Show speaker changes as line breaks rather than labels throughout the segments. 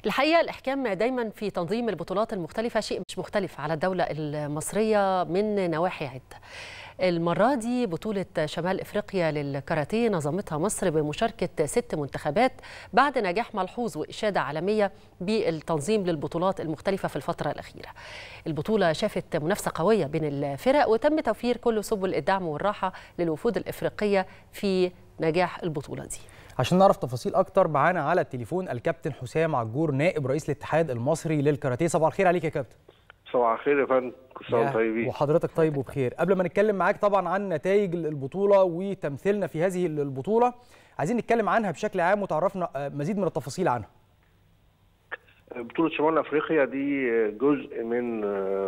الحقيقه الاحكام دايما في تنظيم البطولات المختلفه شيء مش مختلف على الدوله المصريه من نواحي عده المرة دي بطولة شمال إفريقيا للكاراتيه نظمتها مصر بمشاركة ست منتخبات بعد نجاح ملحوظ وإشادة عالمية بالتنظيم للبطولات المختلفة في الفترة الأخيرة البطولة شافت منافسة قوية بين الفرق وتم توفير كل سبل الدعم والراحة للوفود الإفريقية في نجاح البطولة دي
عشان نعرف تفاصيل اكتر معانا على التليفون الكابتن حسام عجور نائب رئيس الاتحاد المصري للكاراتيه صباح الخير عليك يا كابتن
صباح الخير يا فندم كل سنه وانتم طيبين
وحضرتك طيب وبخير قبل ما نتكلم معاك طبعا عن نتائج البطوله وتمثيلنا في هذه البطوله عايزين نتكلم عنها بشكل عام وتعرفنا مزيد من التفاصيل عنها
بطوله شمال افريقيا دي جزء من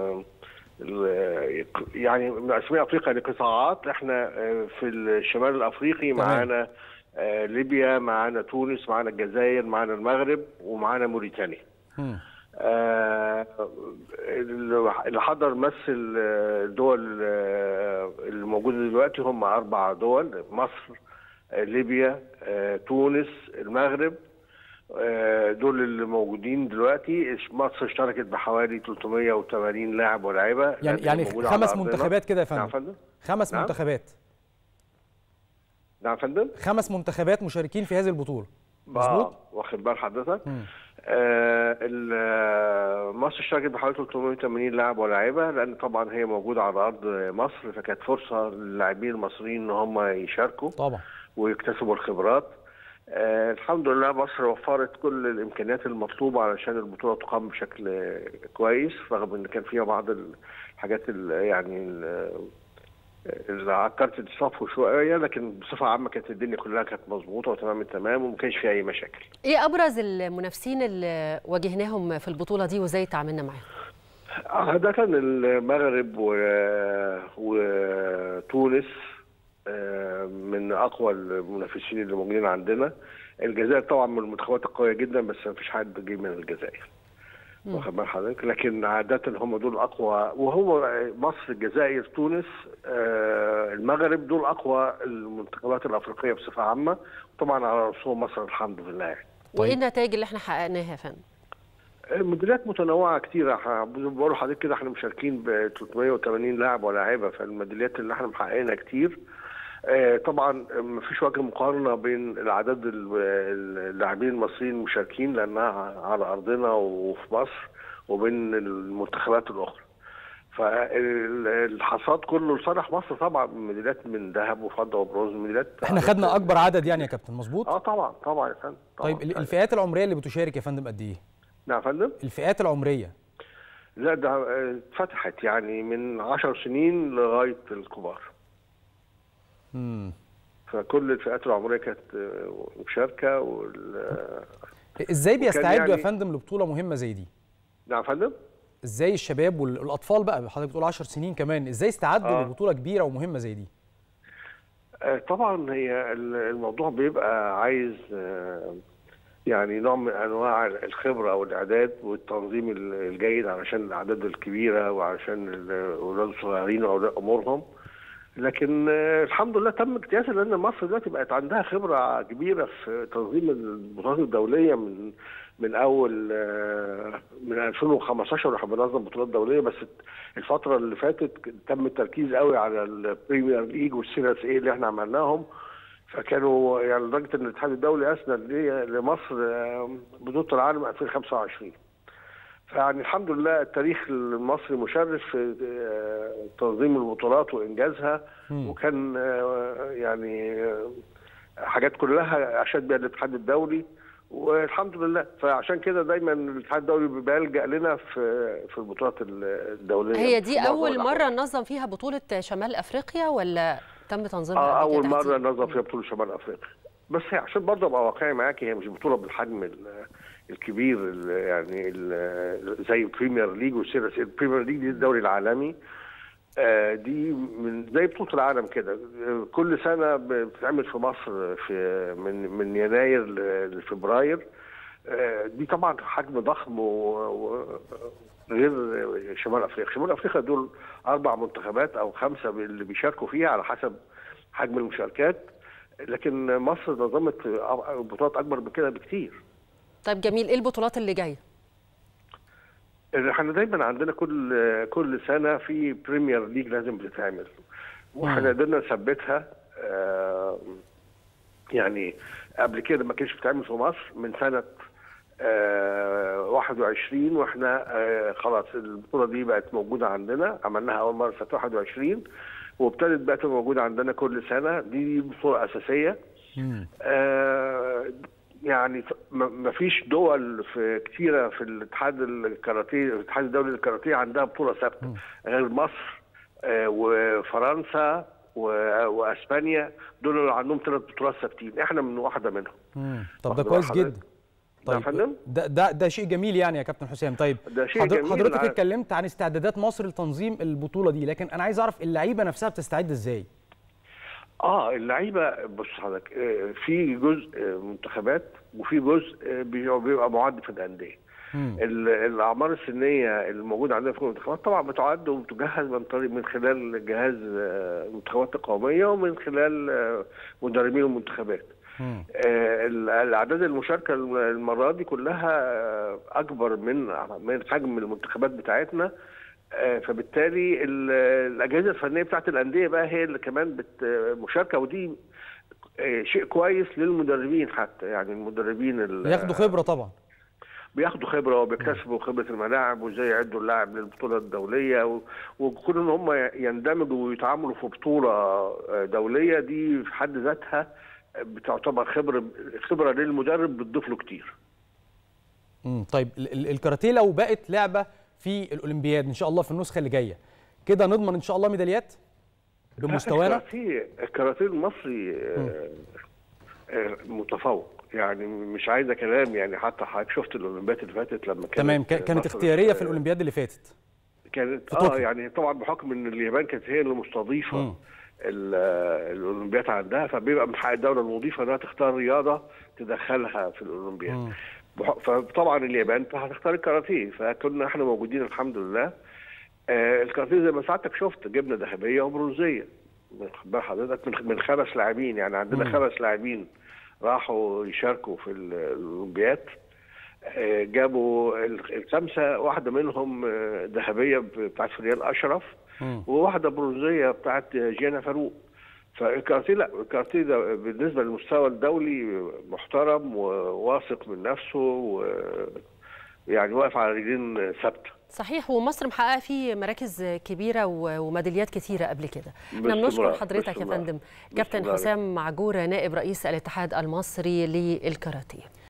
يعني مقسمين افريقيا لقطاعات احنا في الشمال الافريقي معانا ليبيا معانا تونس معانا الجزائر معانا المغرب ومعانا موريتانيا آه اللي حضر مثل الدول الموجوده دلوقتي هم اربع دول مصر ليبيا آه تونس المغرب آه دول اللي موجودين دلوقتي مصر اشتركت بحوالي 380 لاعب ولاعيبه
يعني يعني خمس منتخبات كده يا فندم
نعم فندم
خمس
نعم.
منتخبات
نعم فندم
خمس منتخبات مشاركين في هذه البطوله مظبوط
واخد بال حضرتك آه مصر اشتركت بحوالي 380 لاعب ولاعيبه لان طبعا هي موجوده على ارض مصر فكانت فرصه للاعبين المصريين ان هم يشاركوا
طبعا
ويكتسبوا الخبرات آه الحمد لله مصر وفرت كل الامكانيات المطلوبه علشان البطوله تقام بشكل كويس رغم ان كان فيها بعض الحاجات يعني اللي عكرت الصفو شويه لكن بصفه عامه كانت الدنيا كلها كانت مظبوطه وتمام التمام وما كانش فيها اي مشاكل.
ايه ابرز المنافسين اللي واجهناهم في البطوله دي وازاي تعاملنا معاهم؟
عادة المغرب و... وتونس من اقوى المنافسين اللي موجودين عندنا. الجزائر طبعا من المنتخبات القويه جدا بس ما فيش حد جه من الجزائر. واخد بال حضرتك لكن عاده هم دول اقوى وهو مصر الجزائر تونس آه المغرب دول اقوى المنتخبات الافريقيه بصفه عامه طبعا على راسهم مصر الحمد لله يعني.
وايه النتائج اللي احنا حققناها يا فندم؟
الميداليات متنوعه كتيره بقول لحضرتك كده احنا مشاركين ب 380 لاعب ولاعيبه فالميداليات اللي احنا محققينها كتير آه طبعا ما فيش وجه مقارنه بين العدد اللاعبين المصريين المشاركين لانها على ارضنا وفي مصر وبين المنتخبات الاخرى. فالحصاد كله لصالح مصر طبعا ميداليات من ذهب وفضه وبرونز ميداليات
احنا خدنا اكبر عدد يعني يا كابتن مظبوط؟
اه طبعا طبعا يا فندم
طيب الفئات العمريه اللي بتشارك يا فندم قد ايه؟
نعم يا فندم؟
الفئات العمريه
لا ده اتفتحت يعني من 10 سنين لغايه الكبار.
امم
فكل الفئات العمريه كانت مشاركه وال
ازاي بيستعدوا يعني... يا فندم لبطوله مهمه زي دي؟
نعم يا فندم
ازاي الشباب والاطفال بقى حضرتك بتقول 10 سنين كمان ازاي استعدوا آه. لبطوله كبيره ومهمه زي دي؟
آه طبعا هي الموضوع بيبقى عايز آه يعني نوع من انواع الخبره او الاعداد والتنظيم الجيد علشان الاعداد الكبيره وعشان الاولاد الصغيرين واولياء امورهم لكن الحمد لله تم اجتيازها لان مصر دلوقتي بقت عندها خبره كبيره في تنظيم البطولات الدوليه من من اول من 2015 واحنا بننظم بطولات دوليه بس الفتره اللي فاتت تم التركيز قوي على البريمير ليج والسيريس ايه اللي احنا عملناهم فكانوا يعني لدرجه ان الاتحاد الدولي اسند لمصر بطوله العالم 2025 فيعني الحمد لله التاريخ المصري مشرف في تنظيم البطولات وانجازها م. وكان يعني حاجات كلها اشاد بها الاتحاد الدولي والحمد لله فعشان كده دايما الاتحاد الدولي بيلجا لنا في في البطولات الدوليه
هي دي اول مره ننظم فيها بطوله شمال افريقيا ولا تم تنظيمها
آه اول مره ننظم فيها بطوله شمال افريقيا بس هي عشان برضه ابقى واقعي معاكي هي مش بطوله بالحجم الكبير ال يعني ال زي البريمير ليج والسيريس البريمير ليج دي الدوري العالمي آه دي من زي بطوله العالم كده كل سنه بتتعمل في مصر في من من يناير لفبراير آه دي طبعا حجم ضخم وغير شمال افريقيا شمال افريقيا دول اربع منتخبات او خمسه اللي بيشاركوا فيها على حسب حجم المشاركات لكن مصر نظمت بطولات اكبر من كده بكتير
طيب جميل ايه البطولات اللي جايه
احنا دايما عندنا كل كل سنه في بريمير ليج لازم بتتعمل واحنا قدرنا نثبتها آه، يعني قبل كده ما كانش بتتعمل في مصر من سنه آه، 21 واحنا آه، خلاص البطوله دي بقت موجوده عندنا عملناها اول مره سنه 21 وابتدت بقت موجوده عندنا كل سنه دي بطوله اساسيه آه، يعني ما فيش دول في كتيره في الاتحاد الكاراتيه الاتحاد الدولي للكاراتيه عندها بطوله ثابته غير مصر آه، وفرنسا و- واسبانيا دول اللي عندهم ثلاث بطولات ثابتين احنا من واحده منهم
مم. طب ده
واخد
كويس
بالك
جدا
يا فندم؟
ده ده ده شيء جميل يعني يا كابتن حسام طيب
ده شيء
حضر-
جميل
حضرتك
ع-
اتكلمت عن استعدادات مصر لتنظيم البطوله دي لكن انا عايز اعرف اللعيبه نفسها بتستعد ازاي
اه اللعيبه بص حضرتك آه، في جزء آه، منتخبات وفي جزء آه، بي- بيبقى معد في الانديه
مم.
ال- الاعمار السنيه الموجوده عندنا في المنتخبات طبعا بتعد وبتجهز من طريق من خلال جهاز آه، المنتخبات القوميه ومن خلال آه، مدربين المنتخبات
مم.
آه، ال- الاعداد المشاركه الم- المره دي كلها آه، اكبر من من حجم المنتخبات بتاعتنا آه، فبالتالي ال- الاجهزه الفنيه بتاعت الانديه بقى هي اللي كمان بت مشاركه ودي آه، شيء كويس للمدربين حتى يعني المدربين ال-
ياخدوا خبره طبعا
بياخدوا خبره وبيكتسبوا خبره الملاعب وازاي يعدوا اللاعب للبطوله الدوليه و- وكون ان هم يندمجوا ويتعاملوا في بطوله آه، دوليه دي في حد ذاتها بتعتبر خبره خبره للمدرب بتضيف له كتير.
مم. طيب ال- ال- الكاراتيه لو بقت لعبه في الاولمبياد ان شاء الله في النسخه اللي جايه كده نضمن ان شاء الله ميداليات بمستوانا
الكاراتيه الكاراتيه المصري آه، آه، متفوق يعني مش عايزه كلام يعني حتى حضرتك شفت الاولمبياد اللي فاتت لما كانت
تمام كا- كانت
مصر-
اختياريه في الاولمبياد اللي فاتت
كانت
في
اه
طوكيو.
يعني طبعا بحكم ان اليابان كانت هي اللي مستضيفه
مم.
ال- آه، الاولمبياد عندها فبيبقى من حق الدوله المضيفه انها تختار رياضه تدخلها في الاولمبياد
مم.
بح- فطبعا اليابان هتختار الكاراتيه فكنا احنا موجودين الحمد لله آه الكاراتيه زي ما سعادتك شفت جبنا ذهبيه وبرونزيه من بال حضرتك من من خمس لاعبين يعني عندنا
مم.
خمس لاعبين راحوا يشاركوا في ال- الاولمبياد آه، جابوا ال- الخمسه واحده منهم آه، ذهبيه ب- بتاعت فريال اشرف
مم.
وواحده برونزيه بتاعت جيانا فاروق فالكاراتيه لا الكاراتيه ده بالنسبه للمستوى الدولي محترم وواثق من نفسه ويعني واقف على رجلين ثابته
صحيح ومصر محققه فيه مراكز كبيره و- وميداليات كتيره قبل كده احنا بنشكر
باستمرار،
حضرتك يا
باستمرار.
فندم كابتن
باستمرار.
حسام معجور نائب رئيس الاتحاد المصري للكاراتيه